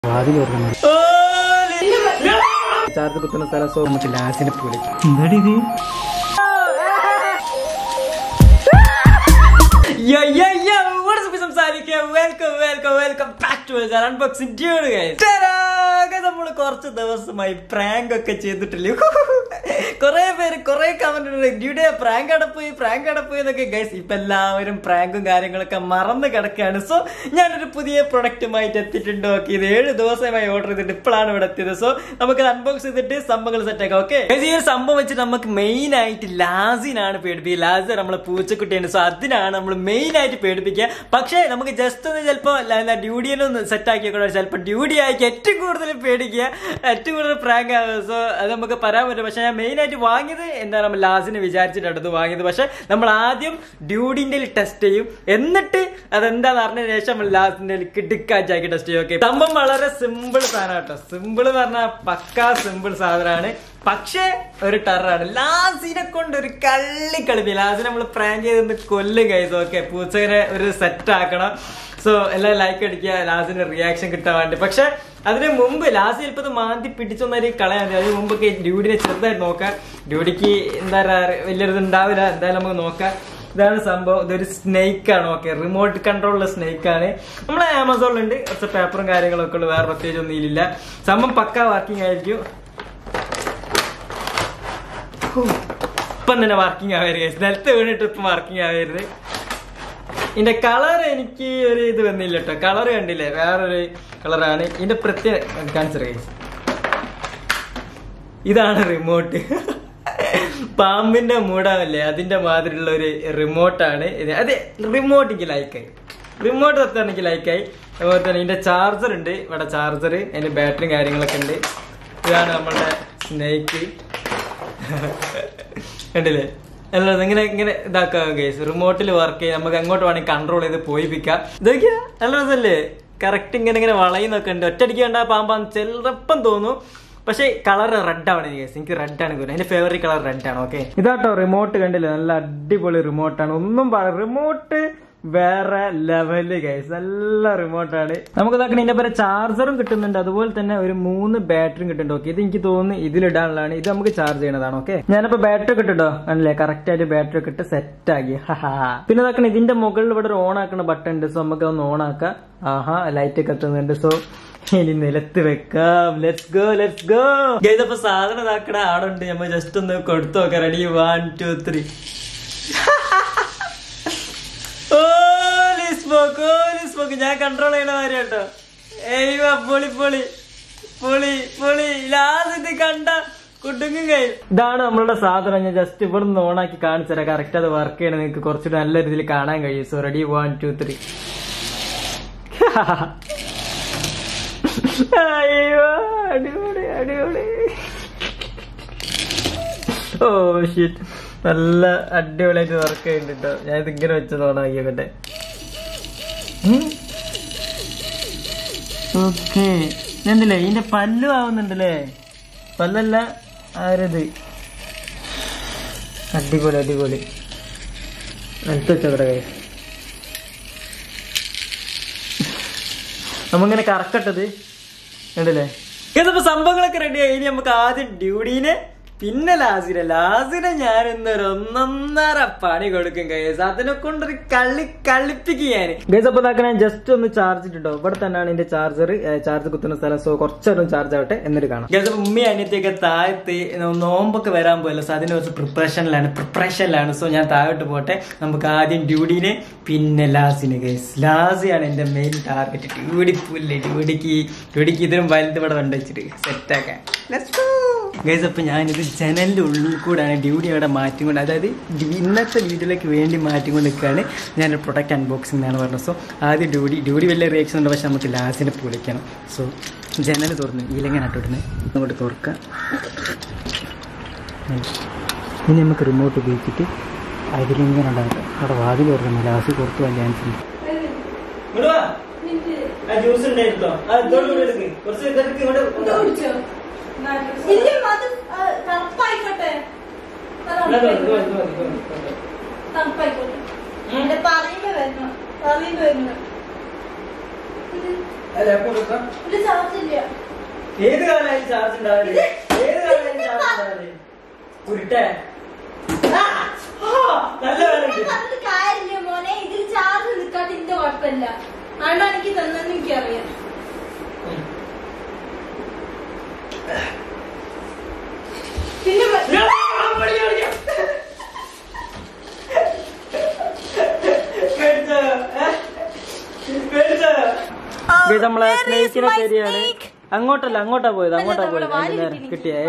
വാതിൽ തുറക്കുന്നു ചാർജ് കുത്തുന്ന സ്ഥലം സോ നമുക്ക് ലാസിനെ പോലെ എന്താടി ഇത് Yo, yo, yo, what is up, സംസാരിക്കുക welcome welcome welcome back to unboxing dude നമ്മൾ കുറച്ച് ദിവസമായി പ്രാങ്ക് ഒക്കെ ചെയ്തിട്ടില്ലേ കുറെ പേര് കുറെ കമന്റ് ഡ്യൂഡേ പ്രാങ്ക് അടപ്പോയി പ്രാങ്ക് അടപ്പോയി എന്നൊക്കെ ഗൈസ് ഇപ്പൊ എല്ലാവരും പ്രാങ്കും കാര്യങ്ങളൊക്കെ മറന്നു കിടക്കുകയാണ് സോ ഞാനൊരു പുതിയ പ്രൊഡക്റ്റുമായിട്ട് എത്തിയിട്ടുണ്ട് ഓക്കെ ഇത് ഏഴ് ദിവസമായി ഓർഡർ ചെയ്തിട്ട് ഇപ്പോഴാണ് ഇവിടെ എത്തിയത് സോ നമുക്ക് അൺബോക്സ് ചെയ്തിട്ട് സംഭവങ്ങൾ സെറ്റ് ആക്കാം ഓക്കെ ഈ ഒരു സംഭവം വെച്ചിട്ട് നമുക്ക് മെയിൻ ആയിട്ട് ലാസിനാണ് പേടിപ്പിക്കുക ലാസ് നമ്മളെ പൂച്ചക്കുട്ടിയാണ് സോ അതിനാണ് നമ്മൾ മെയിൻ ആയിട്ട് പേടിപ്പിക്കുക പക്ഷേ നമുക്ക് ജസ്റ്റ് ഒന്ന് ചിലപ്പോൾ ഡ്യൂഡിയിലൊന്ന് സെറ്റ് ആക്കിയൊക്കെ ചിലപ്പോൾ ഡ്യൂഡി ആക്കി ഏറ്റവും കൂടുതൽ പേടിക്കുക ഏറ്റവും കൂടുതൽ പ്രാങ്ക് ആവുക സോ അത് നമുക്ക് പറയാൻ പറ്റും പക്ഷേ ഞാൻ മെയിൻ ആയിട്ട് വാങ്ങിയത് എന്താണ് നമ്മൾ ലാസിനെ വിചാരിച്ചിട്ടാണ് ഇത് വാങ്ങിയത് പക്ഷേ നമ്മൾ ആദ്യം ഡ്യൂഡിന്റെ ടെസ്റ്റ് ചെയ്യും എന്നിട്ട് അതെന്താന്ന് അറിഞ്ഞതിന് ശേഷം നമ്മൾ ലാസിന്റെ കിടുക്കാച്ചാക്കി ടെസ്റ്റ് ചെയ്യും ഓക്കെ സംഭവം വളരെ സിമ്പിൾ സാധനം കേട്ടോ സിമ്പിൾ എന്ന് പറഞ്ഞാൽ പക്കാ സിമ്പിൾ സാധനമാണ് പക്ഷേ ഒരു ടെററാണ് ലാസിനെ കൊണ്ട് ഒരു കള്ളി കളിപ്പി ലാസിനെ നമ്മൾ പ്രാങ്ക് ചെയ്തൊന്ന് കൊല്ലും കൈസ് ഓക്കെ പൂച്ചനെ ഒരു സെറ്റ് ആക്കണം സോ എല്ലാം ലൈക്ക് അടിക്കുക ലാസിന് റിയാക്ഷൻ കിട്ടാൻ വേണ്ടി പക്ഷെ അതിന് മുമ്പ് ലാസ്റ്റ് ചിലപ്പോൾ ഇത് മാന്തി പിടിച്ചൊന്നൊരു കളയാൻ മതി അതിന് മുമ്പൊക്കെ ഡ്യൂഡിനെ ചെറുതായിട്ട് നോക്കാം ഡ്യൂഡിക്ക് എന്താ പറയുക വലിയൊരിത് ഉണ്ടാവില്ല എന്തായാലും നമുക്ക് നോക്കാം ഇതാണ് സംഭവം ഇതൊരു സ്നേക്ക് ആണ് ഓക്കെ റിമോട്ട് കൺട്രോളുള്ള സ്നേക്ക് ആണ് നമ്മളെ ആമസോണിലുണ്ട് കുറച്ച് പേപ്പറും കാര്യങ്ങളൊക്കെ ഉള്ളു വേറെ പ്രത്യേകിച്ച് ഒന്നും ഇല്ല സംഭവം പക്ക വർക്കിംഗ് ആയിരിക്കും ഇപ്പം തന്നെ വർക്കിംഗ് ആവരുത് നിലത്ത് വീണിട്ട് ഇപ്പം വർക്കിംഗ് ആവരുത് ഇതിന്റെ കളർ എനിക്ക് ഒരു ഇത് വന്നില്ല കേട്ടോ കളർ കണ്ടില്ലേ വേറൊരു കളറാണ് ഇതിന്റെ പ്രത്യേക കാണിച്ചത് guys. ഇതാണ് റിമോട്ട് പാമ്പിന്റെ മൂടാവല്ലേ അതിന്റെ മാതിരിയുള്ള ഒരു റിമോട്ടാണ് ഇത് അതെ റിമോട്ട് എനിക്ക് ലൈക്കായി റിമോട്ട് തൊട്ടാണ് എനിക്ക് ലൈക്കായി അതുപോലെ തന്നെ ഇതിന്റെ ചാർജർ ഉണ്ട് ഇവിടെ ചാർജർ അതിന്റെ ബാറ്ററിയും കാര്യങ്ങളൊക്കെ ഉണ്ട് ഇതാണ് നമ്മളുടെ സ്നേക്ക് കണ്ടില്ലേ അല്ല ഇങ്ങനെ ഇങ്ങനെ ഇതാക്കാം കേസ് റിമോട്ടിൽ വർക്ക് ചെയ്ത് നമുക്ക് അങ്ങോട്ട് വേണമെങ്കിൽ കൺട്രോൾ ചെയ്ത് പോയിപ്പിക്കാം ഇതൊക്കെയാ നല്ല രസമല്ലേ കറക്റ്റ് ഇങ്ങനെ ഇങ്ങനെ വളയുന്നൊക്കെ ഉണ്ട് ഒറ്റയടിക്ക് കണ്ടാ പാമ്പാന്ന് ചിലപ്പം തോന്നും പക്ഷേ കളർ റെഡ് ആണ് കേസ് എനിക്ക് റെഡ് ആണ് കൂടുതൽ എന്റെ ഫേവറേറ്റ് കളർ റെഡ് ആണ് ഓക്കെ ഇതാട്ടോ റിമോട്ട് കണ്ടില്ലേ നല്ല അടിപൊളി റിമോട്ടാണ് ഒന്നും റിമോട്ട് വേറെ ലെവല് ഗൈസ് നല്ല റിമോട്ടാണ് നമുക്ക് ഇതാക്കണ ഇതിന്റെ പേരെ ചാർജറും കിട്ടുന്നുണ്ട് അതുപോലെ തന്നെ ഒരു മൂന്ന് ബാറ്ററിയും കിട്ടുന്നുണ്ട് ഓക്കെ ഇത് എനിക്ക് തോന്നുന്നു ഇതിലിടാനുള്ളതാണ് ഇത് നമുക്ക് ചാർജ് ചെയ്യണതാണ് ഓക്കെ ഞാനിപ്പോ ബാറ്ററി ഒക്കെ ഇട്ടോ അല്ലേ കറക്റ്റ് ആയിട്ട് ബാറ്ററി ഒക്കെ ഇട്ട് സെറ്റ് ആക്കി ഹാ പിന്നെ ഇതാക്കണ ഇതിന്റെ മുകളിൽ ഇവിടെ ഒരു ഓൺ ആക്കുന്ന ബട്ടൺ ഉണ്ട് സോ നമുക്ക് ഒന്ന് ഓൺ ആക്കാം ആഹാ ലൈറ്റ് ഒക്കെ എത്തുന്നുണ്ട് സോ ഇനി നിലത്ത് വെക്കാം ലെറ്റ്സ് ഗോ ലെറ്റ്സ് ഗോ ഗൈതപ്പോ സാധനം ഇതാക്കണ ആടുണ്ട് നമ്മൾ ജസ്റ്റ് ഒന്ന് കൊടുത്തു നോക്കാം ready one two three smoke ഓലി സ്മോക്ക് ഞാൻ കൺട്രോൾ ചെയ്യണ മാതിരി കേട്ടോ ഏയ്വ പൊളി പൊളി പൊളി പൊളി ലാസ്റ്റ് ഇത് കണ്ട കുടുങ്ങും കൈ ഇതാണ് നമ്മളുടെ സാധനം ഞാൻ ജസ്റ്റ് ഇവിടെ നിന്ന് ഓണാക്കി കാണിച്ചു തരാം കറക്റ്റ് അത് വർക്ക് ചെയ്യണം നിങ്ങൾക്ക് കുറച്ചുകൂടി നല്ല രീതിയിൽ കാണാൻ കഴിയും so ready one two three അയ്യോ അടിപൊളി അടിപൊളി ഓ ഷിറ്റ് നല്ല അടിപൊളിയായിട്ട് വർക്ക് ചെയ്യുന്നുണ്ട് കേട്ടോ ഞാൻ ഇതിങ്ങനെ വെച്ച് ഓണാക്കിയോട്ടെ ഓക്കെ എന്തല്ലേ ഇതിന്റെ പല്ലു ആവുന്നുണ്ടല്ലേ പല്ലല്ല ആരത് അടിപൊളി അടിപൊളി അടുത്ത വെച്ചോടെ കൈ നമ്മിങ്ങനെ കറക്കട്ടത് കണ്ടില്ലേ ഇതിപ്പോ സംഭവങ്ങളൊക്കെ റെഡിയായി ഇനി നമുക്ക് ആദ്യം ഡ്യൂഡീനെ പിന്നെ ലാസിനെ ലാസിനെ ഞാൻ ഇന്നൊരു ഒന്നൊന്നര പണി കൊടുക്കും ഗൈസ് അതിനെ കൊണ്ടൊരു കള്ളി കളിപ്പിക്കുക ഞാൻ ഗൈസ് അപ്പൊ ഇതാക്കാൻ ഞാൻ ജസ്റ്റ് ഒന്ന് ചാർജ് ഇട്ടോ ഇവിടെ തന്നെയാണ് ഇതിന്റെ ചാർജർ ചാർജ് കുത്തുന്ന സ്ഥലം സോ കുറച്ചൊരു ചാർജ് ആവട്ടെ എന്നിട്ട് കാണാം ഗൈസ് അപ്പൊ ഉമ്മി അനിയത്തിയൊക്കെ താഴത്ത് നോമ്പൊക്കെ വരാൻ പോയല്ലോ സോ അതിന് കുറച്ച് പ്രിപ്പറേഷനിലാണ് പ്രിപ്പറേഷനിലാണ് സോ ഞാൻ താഴോട്ട് പോട്ടെ നമുക്ക് ആദ്യം ഡ്യൂഡീനെ പിന്നെ ലാസിന് ഗൈസ് ലാസിയാണ് എന്റെ മെയിൻ ടാർഗറ്റ് ഡ്യൂഡി പുല്ല് ഡ്യൂഡിക്ക് ഡ്യൂഡിക്ക് ഇതിനും വലുത് ഇവിടെ കണ്ടുവച്ചിട്ട് സെറ്റാക്കാൻ ഗൈസ് അപ്പൊ ഞാനിത് ജനലിന്റെ ഉള്ളിൽ കൂടെയാണ് ഡ്യൂട്ടി അവിടെ മാറ്റിക്കൊണ്ട് അതായത് ഇന്നത്തെ വീഡിയോയിലേക്ക് വേണ്ടി മാറ്റിക്കൊണ്ട് നിൽക്കുകയാണ് ഞാൻ പ്രൊഡക്റ്റ് അൺബോക്സിംഗ് എന്നാണ് പറഞ്ഞത് സോ ആദ്യം ഡ്യൂട്ടി ഡ്യൂട്ടി വലിയ റിയാക്ഷൻ ഉണ്ട് പക്ഷെ നമുക്ക് ലാസിനെ പൊളിക്കണം സോ ജനൽ തുറന്ന് ഇലങ്ങനെ ഇട്ടിടുന്നത് അങ്ങോട്ട് തുറക്കാം ഇനി നമുക്ക് റിമോട്ട് ഉപയോഗിച്ചിട്ട് അതിലിങ്ങനെ ഉണ്ടാക്കാം അവിടെ വാതിൽ തുറക്കണം ലാസ്റ്റ് പുറത്ത് പോകാൻ ചാൻസ് ഉണ്ട് ജ്യൂസ് ഉണ്ടായിരുന്നോ കുറച്ച് ഇങ്ങോട്ട് ഇല്ല, അത്, ആ, തണുപ്പായിക്കോട്ടെ. തണുപ്പായിക്കോട്ടെ. എന്റെ പറയുമ്പോ വരണം പറയുമ്പോ വരണം ഇത് ചാർജ് ഇല്ല ഏത് കാലായി ചാർജ് ഉണ്ടാവില്ല ഏത് കാലായി ചാർജ് ഉണ്ടാവില്ല ഉരുട്ടെ ആ! ആ! നല്ല വേലുണ്ട് ഞാൻ പറഞ്ഞിട്ട് കാര്യമില്ല മോനെ ഇതിൽ ചാർജ് നിൽക്കാത്ത ഇതിന്റെ കുഴപ്പമില്ല അണ്ണ എനിക്ക് തന്നെ എനിക്കറിയാം പിന്നെ മ- ഇത് നമ്മളെ Where is സ്നേഹിക്കിനെ my ശരിയാണ് snake? അങ്ങോട്ടല്ല അങ്ങോട്ടാ പോയത് അങ്ങോട്ടാ നമ്മളെ പോയത് വാലിൽ അതിന് നേരെ കിട്ടി കിട്ടിയ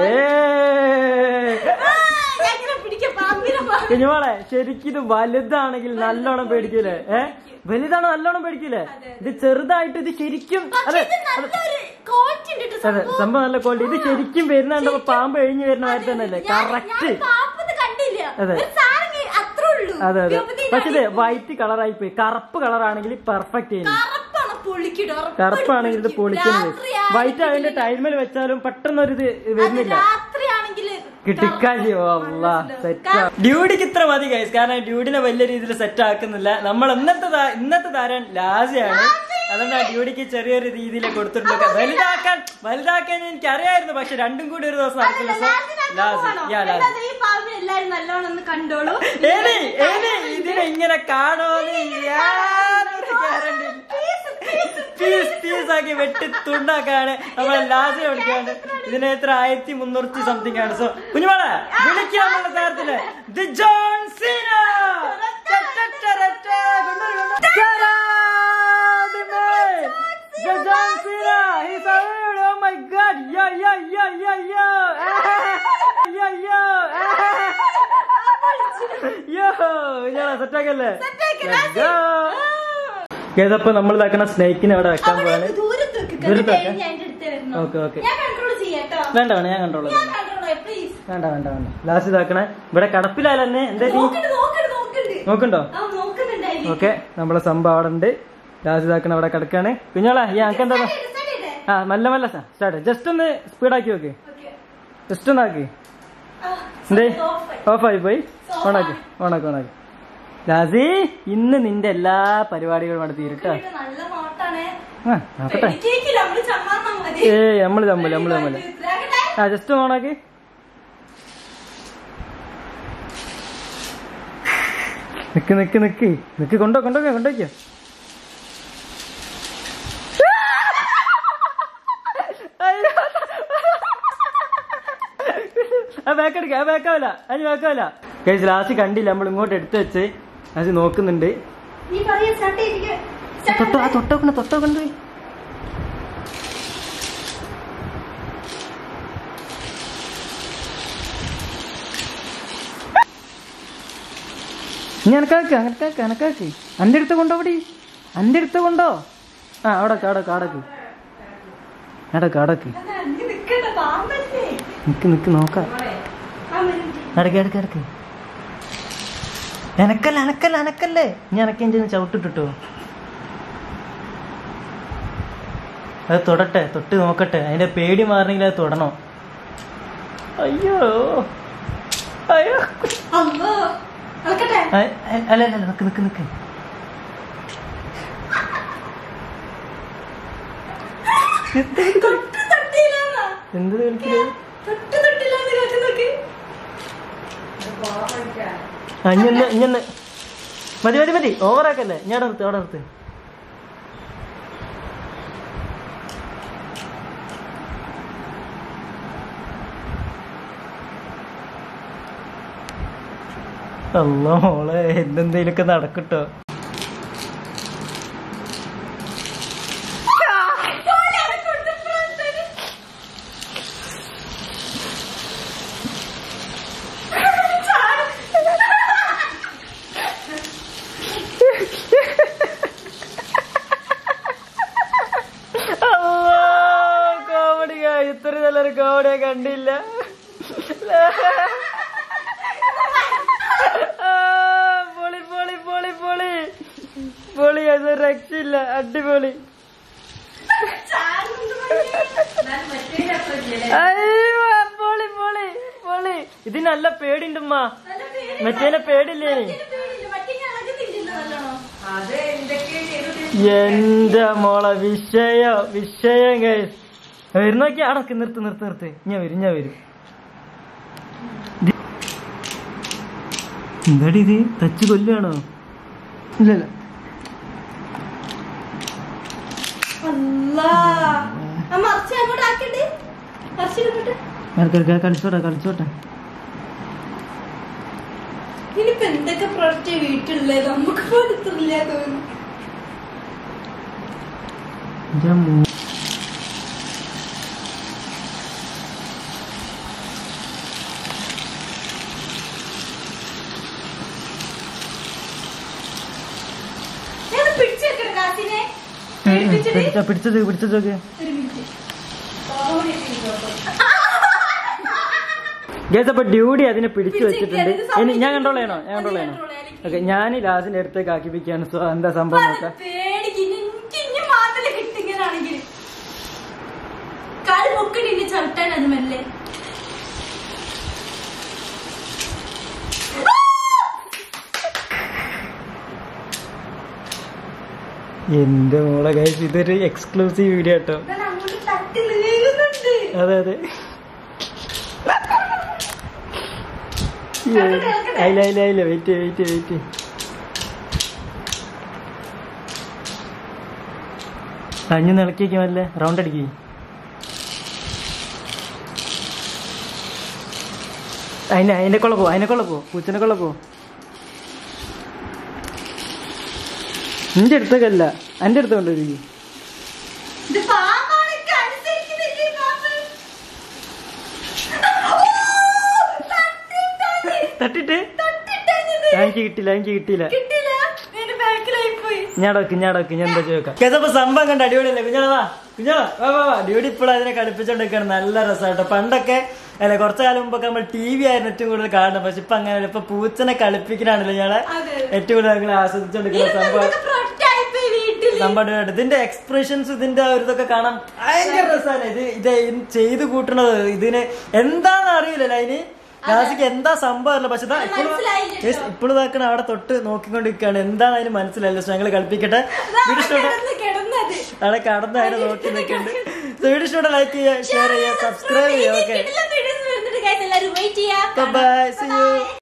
ആ, ഞാൻ ഇങ്ങനെ പിടിക്കാം പാമ്പിനെ പാമ്പ് കുഞ്ഞുമോളെ ശരിക്കും ഇത് വലുതാണെങ്കിൽ നല്ലോണം പേടിക്കൂലേ ഏ വലുതാണ് നല്ലോണം പേടിക്കൂലേ ഇത് ചെറുതായിട്ട് ഇത് ശരിക്കും പക്ഷെ അതെ ഇത് നല്ലൊരു ക്വാളിറ്റി ഉണ്ട് കേട്ടോ അതെ സംഭവം. സംഭവം നല്ല ക്വാളിറ്റി ഇത് ശരിക്കും വരുന്നുണ്ടപ്പോ പാമ്പ് എഴിഞ്ഞു വരുന്ന മാതിരി തന്നെയല്ലേ ഞാൻ- കറക്റ്റ് ഞാൻ പാമ്പത് കണ്ടില്ല അതെ. ഒരു സാധനം ഇങ്ങനെ അത്രേ ഉള്ളൂ അതെ അതെ ദ്രൗപദി പക്ഷെ ഇത് രാണി വൈറ്റ് കളറായി പോയി കറുപ്പ് കളറാണെങ്കിൽ പെർഫെക്റ്റ് ചെയ്യുന്നു കറുപ്പാണ് പൊളിക്കിടും കറുപ്പാണെങ്കിൽ ഇത് പൊളിക്കുന്നത് വൈറ്റ് അതിന്റെ രാത്രിയാണെങ്കിൽ ടൈമിൽ വെച്ചാലും പെട്ടെന്നൊരു ഇത് വരുന്നില്ല രാത്രിയാണെങ്കിൽ കിട്ടിക്കാജിയോ അല്ല സെറ്റ് ഡ്യൂഡിക്ക് ഇത്ര മതി ഗൈസ് കാരണം ഡ്യൂഡിനെ വലിയ രീതിയിൽ സെറ്റ് ആക്കുന്നില്ല നമ്മൾ ഇന്നത്തെ താ- ഇന്നത്തെ താരം ലാസിയാണ് അതുകൊണ്ട് ആ ഡ്യൂഡിക്ക് ചെറിയൊരു രീതിയിൽ കൊടുത്തിട്ടുണ്ട് വലുതാക്കാൻ വലുതാക്കാൻ എനിക്ക് അറിയായിരുന്നു പക്ഷെ രണ്ടും കൂടി ഒരു ദിവസം നടക്കില്ല സോ ലാസി യാ ലാസി ഈ പാമ്പിനെ എല്ലാരും നല്ലോണം ഒന്ന് കണ്ടോളൂ ഏനി ഏനി ഇതിനെ ഇങ്ങനെ കാണുമെന്ന് യാതൊരു ഗ്യാരണ്ടി പീസ് പീസ് ആക്കി വെട്ടി തുണ്ടാക്കാണ് നമ്മൾ ലാസ്റ്റ് വിളിക്കാണ് ഇതിന് എത്ര ആയിരത്തി മുന്നൂറ്റി സംതിങ് ആണ് സോ കുഞ്ഞുമാളെ വിളിക്കാം നമ്മുടെ താരത്തിന് the John Cena John Cena, he's a weird. Oh my God! Yo yo yo yo yo! Yo yo! Yo! ഞാൻ സെറ്റാക്കല്ലേ ഏതപ്പോ നമ്മൾ ഇതാക്കണ സ്നേക്കിനെ അവിടെ വെക്കാൻ പോവാണ് ദൂരത്ത് വെക്ക്. ദൂരത്ത് കഴിഞ്ഞ് വെക്കാം? ഞാൻ എൻ്റെ അടുത്ത് വരുന്നു. ഓക്കെ ഓക്കെ ഞാൻ കൺട്രോൾ ചെയ്യാട്ടോ വേണ്ട വേണ്ട ഞാൻ കണ്ടോളൂ ഞാൻ കൺട്രോൾ പ്ലീസ് വേണ്ട വേണ്ട വേണ്ട ലാസ്റ്റ് ഇതാക്കണേ ഇവിടെ കടപ്പിലായാലും തന്നെ എന്താ നീ നോക്കണ്ട് നോക്കണ്ട് നോക്കണ്ട് നോക്കണ്ടോ ആ നോക്കുന്നുണ്ടായി ഓക്കെ നമ്മളെ സംഭവം അവിടെ ഉണ്ട് ലാസ്റ്റ് ഇതാക്കണ അവിടെ കിടക്കാണ് കുഞ്ഞോളെ ഈ അനക്ക് എന്താ ആ മെല്ലെ മെല്ലെ സ്റ്റാർട്ട് ജസ്റ്റ് ഒന്ന് സ്പീഡാക്കി നോക്ക് ജസ്റ്റ് ഒന്ന് ആക്കി എന്തേ ഓഫായി പോയി ഓണാക്കി ഓണാക്കി ഓണാക്കി ലാസി ഇന്ന് നിന്റെ എല്ലാ പരിപാടികളും അവിടെ തീരട്ടോ നല്ല നോട്ടാണ് ആ നോക്കട്ടെ പേടിക്കേക്കില്ല, നമ്മള് ചമ്മാന്നാ മതി. ഏയ് നമ്മള് തമ്മില് നമ്മള് തമ്മില് ഇതാക്കട്ടെ? ആ ജസ്റ്റ് ഓണാക്കി നിക്ക് നിക്ക് നിക്ക് നിക്ക് കൊണ്ടോ കൊണ്ടോക്കോ കൊണ്ടോക്കോ ആ ബാക്ക് എടുക്ക ആ ബാക്കാവില്ല അതിന് ബാക്കാവില്ല കഴിച്ച് ലാസ്റ്റ് കണ്ടില്ല നമ്മൾ ഇങ്ങോട്ട് എടുത്തു വെച്ച് അത് നോക്കുന്നുണ്ട് നീ പറയ്, start ചെയ്തിരിക്ക്. Start തൊട്ടോ ആ തൊട്ടോക്കണ്ട തൊട്ടോക്കണ്ട് ഇനി അനക്കാക്ക് അനക്കാക്ക് അനക്കാക്ക് അന്റെ അടുത്ത് കൊണ്ടോ അവിടെ അന്റെ അടുത്ത് കൊണ്ടോ ആ അവിടെ അടക്ക് അടക്ക് അടക്ക് അടക്ക് അതാ, നീ നിക്കണ്ട, പാമ്പല്ലേ? നിക്ക് നിക്ക് നോക്കാം ആ, വരും. അടക്ക് അടക്ക് അടക്ക് എനക്കല്ല എനക്കല്ല എനക്കല്ലേ ഞാൻ എനക്ക് എന്റെ ചവിട്ടിട്ടോ അത് തൊടട്ടെ തൊട്ട് നോക്കട്ടെ അതിന്റെ പേടി മാറണമെങ്കിൽ അത് തൊടണോ അയ്യോ അയ്യോ അമ്മോ. നടക്കട്ടെ? അ- അ- അല്ല അല്ല നിക്ക് നിക്ക് നിക്ക് തൊട്ട് തൊട്ടില്ലാന്നാ? എന്ത് കളിക്കല് തൊട്ട് തൊട്ടില്ലാന്ന് കാട്ടി നോക്ക്. ആ ഇഞ്ഞൊന്ന് ഇഞ്ഞൊന്ന് മതി മതി മതി ഓവറാക്കല്ലേ ഞാൻ നിർത്ത് അവിടെ നിർത്ത് അല്ലോ മോളെ എന്തെന്തേലൊക്കെ നടക്കട്ടോ ഓലെ അവിടെ കൊടുത്തപ്പോഴാണ് കോമഡി ഇത്ര നല്ലൊരു കോമഡിയെ കണ്ടില്ല ആ, പൊളി പൊളി പൊളി പൊളി പൊളി അത് രക്ഷയില്ല അടിപൊളി അയ്യോ പൊളി പൊളി പൊളി ഇതിന് നല്ല പേടിണ്ടുമ്മ നല്ല പേടി. മറ്റേനെ പേടില്ലേ മറ്റേ പേടിയില്ല. മറ്റേ ഞാൻ അകത്തിരിക്കുന്നത് നല്ലോണം. അത് എന്തൊക്കെ ചെയ്തിട്ട് എന്റെ മോളെ വിഷയം വിഷയം ഗൈസ് വരുന്നോക്കി അടക്ക് നിർത്ത് നിർത്ത് നിർത്ത് ഞാൻ വരും ഞാൻ വരും എന്താടി ഇത് തച്ച് കൊല്ലുകയാണോ ഇല്ലല്ല അല്ലാ ആ മറിച്ച് അങ്ങോട്ട് ആക്കണ്ടേ മറിച്ചിട്ട് ഇടയ്ക്കിടയ്ക്ക് കളിച്ചോട്ടെ കളിച്ചോട്ടെ ഇനിയിപ്പോ എന്തൊക്കെ പ്രൊഡക്റ്റ് വീട്ടിലുള്ളത് നമുക്ക് കൊടുത്തില്ല തോന്നുന്നു എന്റെ മോ- ഞാൻ പിടിച്ചു വെക്കണം കാസിനെ ഉം, ഉം, പിടിച്ച പിടിച്ചത് പിടിച്ചത് നോക്ക് ഒരു മിനിറ്റ് ഓടി ഇരിക്കുന്നു. ഗേസ് അപ്പൊ ഡ്യൂട്ടി അതിനെ പിടിച്ചു പിടിച്ച് വെച്ചിട്ടുണ്ട് വെക്കാൻ ഇത് ഇനി ഞാൻ സമ്മതിക്കില്ല. കൺട്രോൾ ചെയ്യണോ ഞാൻ കൺട്രോൾ അത് ചെയ്യണോ control ചെയ്യാൻ ഓക്കെ ഞാൻ ലാസ്റ്റിന്റെ അടുത്തേക്ക് ആക്കിപ്പിക്കാണ് സോ എന്താ സംഭവം നോക്കാം പേടിക്ക് എനിക്ക് ഇനി മാത്രമേ കിട്ടിങ്ങനാണെങ്കിൽ കാൽ പൊക്കടി ഇനി ചവിട്ടാൻ അത് മെല്ലെ എന്റെ മോളെ ഗൈസ് ഇതൊരു എക്സ്ക്ലൂസീവ് വീഡിയോ കേട്ടോ ഞാൻ അങ്ങോട്ട് തട്ടി നീങ്ങുന്നുണ്ട് അതെ അതെ അയില്ല അയില്ല അയില്ല വെയിറ്റ് വെയിറ്റ് വെയിറ്റ് അഞ്ഞു നിളക്കിക്കുമല്ലേ റൗണ്ട് അടിക്കി അതിനെ അതിനെ കൊള്ള പോ അതിനെ കൊള്ള പോ പൂച്ചനെ കൊള്ള പോ നിന്റെ അടുത്തേക്കല്ല എൻ്റെ അടുത്ത് കൊണ്ടുവരിക ഇത് പാമ്പാണ് എനിക്ക് അനുസരിക്കുന്നില്ലേ ഈ പാമ്പ്? ഓ, തട്ടിയിട്ടാണ്. തട്ടിട്ട് തട്ടിയിട്ടാണിത്. എനിക്ക് കിട്ടില്ല എനിക്ക് കിട്ടിയില്ല കിട്ടിയില്ല എന്റെ ബാക്കിലായി പോയി ഞാടക്ക് ഞാടക്ക് ഞാൻ എന്താ ചോദിക്കാം കേസപ്പോ സംഭവം കണ്ട അടിപൊളിയല്ലേ കുഞ്ഞാളാ വാ കുഞ്ഞാളാ വാ വാ വാ ഡ്യൂട്ടി ഇപ്പോഴും അതിനെ കളിപ്പിച്ചോണ്ടിരിക്കുകയാണ് നല്ല രസമാട്ടോ പണ്ടൊക്കെ അല്ലെ കുറച്ചു കാലം മുമ്പൊക്കെ നമ്മൾ ടി വി ആയിരുന്നു ഏറ്റവും കൂടുതൽ കാണുന്നത് പക്ഷെ ഇപ്പൊ അങ്ങനെ ഇപ്പൊ പൂച്ചനെ കളിപ്പിക്കലാണല്ലോ ഞങ്ങളെ അതെ. ഏറ്റവും കൂടുതൽ ഞങ്ങൾ ആസ്വദിച്ചോണ്ടിരിക്കുന്ന സംഭവം ഇതൊക്കെ product ആയിപ്പോയി വീട്ടില്. സംഭവം ഇതിന്റെ എക്സ്പ്രഷൻസ് ഇതിന്റെ ഒരു ഇതൊക്കെ കാണാൻ ഭയങ്കര രസമാണ് ഇത് ഇത് ചെയ്ത് കൂട്ടണത് ഇതിന് എന്താന്ന് അറിയില്ലല്ലോ അതിന് നാസിക്ക് എന്താ സംഭവം അറിയില്ല പക്ഷെ അത് മനസ്സിലായില്ല കേട്ടോ. ഇപ്പോഴും ഇതാക്കണ അവിടെ തൊട്ട് നോക്കിക്കൊണ്ടിരിക്കുകയാണ് എന്താണ് അതിന് മനസ്സിലായില്ല ഞങ്ങൾ കളിപ്പിക്കട്ടെ അതാ വീഡിയോ ഇഷ്ടപ്പെട്ട കിടന്ന് കിടന്നത്. അവിടെ കടന്ന് അതിനെ നോക്കി നിൽക്കുന്നുണ്ട് വീഡിയോ ഇഷ്ടപ്പെട്ട ലൈക്ക് ചെയ്യുക ഷെയർ ചെയ്യുക സബ്സ്ക്രൈബ് ചെയ്യുക ഓക്കെ ഇതിലും videos വരുന്നുണ്ട് guys. എല്ലാവരും wait ചെയ്യാ. Bye see you Bye.